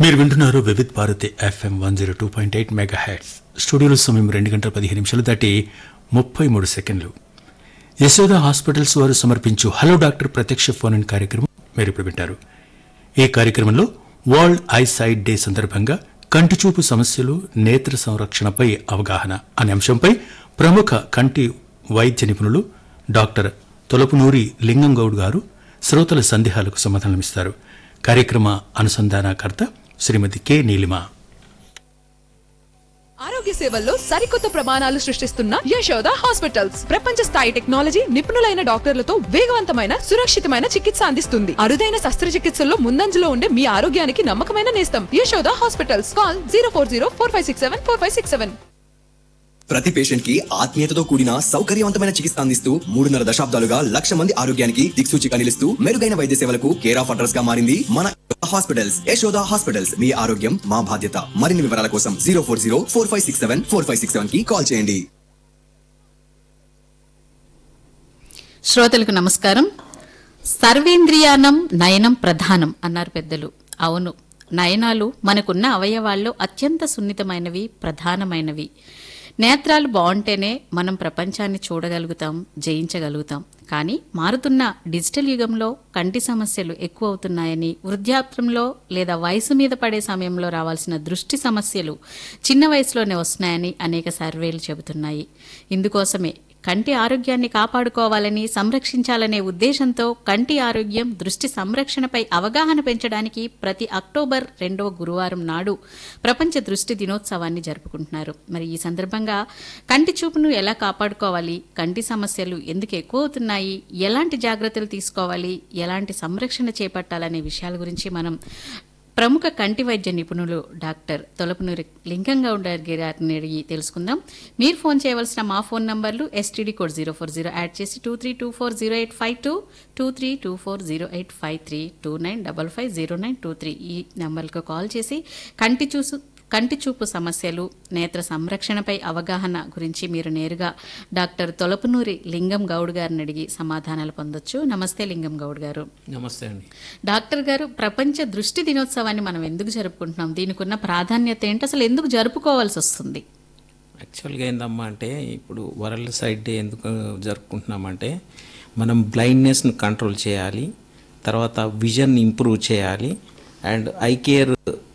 మీరు వింటున్నారు Vividh Bharati FM one zero two point eight mega హ్యాట్స్ స్టూడియోలో సమయం రెండు గంటల పదిహేను నిమిషాలు దాటి ముప్పై మూడు సెకండ్లు యశోద హాస్పిటల్స్ వారు సమర్పించు హలో డాక్టర్ ప్రత్యక్ష ఫోన్ ఇన్ కార్యక్రమం మీరు ఇప్పుడు వింటారు ఈ కార్యక్రమంలో వరల్డ్ ఐ సైట్ డే సందర్భంగా కంటిచూపు సమస్యలు నేత్ర సంరక్షణపై అవగాహన అనే అంశంపై ప్రముఖ కంటి వైద్య నిపుణులు డాక్టర్ తొలపునూరి లింగం గౌడ్ గారు శ్రోతల సందేహాలకు సమాధానమిస్తారు కార్యక్రమ అనుసంధానకర్త శ్రీమతి కె నీలిమ ఆరోగ్య సేవల్లో సరికొత్త ప్రమాణాలు సృష్టిస్తున్న యశోద హాస్పిటల్స్ ప్రపంచ స్థాయి టెక్నాలజీ నిపుణులైన డాక్టర్లతో వేగవంతమైన సురక్షితమైన చికిత్స అందిస్తుంది అరుదైన శస్త్రచికిత్సల్లో ముందంజలో ఉండే మీ ఆరోగ్యానికి నమ్మకమైన నేస్తం Yashoda hospitals call zero four zero four five six seven four five six seven ప్రతి పేషెంట్ కి ఆత్మీయతతో కూడిన సౌకర్యవంతమైన చికిత్స అందిస్తూ మూడున్నర దశాబ్దాలుగా లక్ష మంది ఆరోగ్యానికి దిక్సూచిగా నిలుస్తూ మెరుగైన వైద్య సేవలకు కేర్ ఆఫ్ అడ్రస్ గా మారింది మన హాస్పిటల్స్ యశోద హాస్పిటల్స్ మీ ఆరోగ్యం మా బాధ్యత మరిన్ని వివరాల కోసం zero four zero four five six seven four five six seven కి కాల్ చేయండి శ్రోతలకు నమస్కారం సర్వేంద్రియానం నయనం ప్రధానం అన్నారు పెద్దలు అవును నయనాలు మనకున్న అవయవాల్లో అత్యంత సున్నితమైనవి ప్రధానమైనవి నేత్రాలు బాగుంటేనే మనం ప్రపంచాన్ని చూడగలుగుతాం జయించగలుగుతాం కానీ మారుతున్న డిజిటల్ యుగంలో కంటి సమస్యలు ఎక్కువ అవుతున్నాయని వృద్ధాప్యంలో లేదా వయసు మీద పడే సమయంలో రావాల్సిన దృష్టి సమస్యలు చిన్న వయసులోనే వస్తున్నాయని అనేక సర్వేలు చెబుతున్నాయి ఇందుకోసమే కంటి ఆరోగ్యాన్ని కాపాడుకోవాలని సంరక్షించాలనే ఉద్దేశంతో కంటి ఆరోగ్యం దృష్టి సంరక్షణపై అవగాహన పెంచడానికి ప్రతి అక్టోబర్ రెండవ గురువారం నాడు ప్రపంచ దృష్టి దినోత్సవాన్ని జరుపుకుంటున్నారు మరి ఈ సందర్భంగా కంటి చూపును ఎలా కాపాడుకోవాలి కంటి సమస్యలు ఎందుకు ఎక్కువ అవుతున్నాయి ఎలాంటి జాగ్రత్తలు తీసుకోవాలి ఎలాంటి సంరక్షణ చేపట్టాలనే విషయాల గురించి మనం ప్రముఖ కంటి వైద్య నిపుణులు డాక్టర్ తొలపనూరి లింగంగౌడ గారిని అడిగి తెలుసుకుందాం మీరు ఫోన్ చేయవలసిన మా ఫోన్ నంబర్లు STD code zero four zero add చేసి two three two four zero eight five two two three two four zero eight five three two nine double five zero nine two three ఈ నెంబర్లకు call చేసి కంటి చూసు కంటి చూపు సమస్యలు నేత్ర సంరక్షణపై అవగాహన గురించి మీరు నేరుగా డాక్టర్ తొలపనూరి లింగం గౌడ్ గారిని అడిగి సమాధానాలు పొందొచ్చు నమస్తే లింగం గౌడ్ గారు నమస్తే అండి డాక్టర్ గారు ప్రపంచ దృష్టి దినోత్సవాన్ని మనం ఎందుకు జరుపుకుంటున్నాం దీనికి ఉన్న ప్రాధాన్యత ఏంటి అసలు ఎందుకు జరుపుకోవాల్సి వస్తుంది యాక్చువల్గా ఏందమ్మా అంటే ఇప్పుడు వరల్డ్ సైడ్ డే ఎందుకు జరుపుకుంటున్నామంటే మనం బ్లైండ్నెస్ను కంట్రోల్ చేయాలి తర్వాత విజన్ ఇంప్రూవ్ చేయాలి అండ్ ఐ కేర్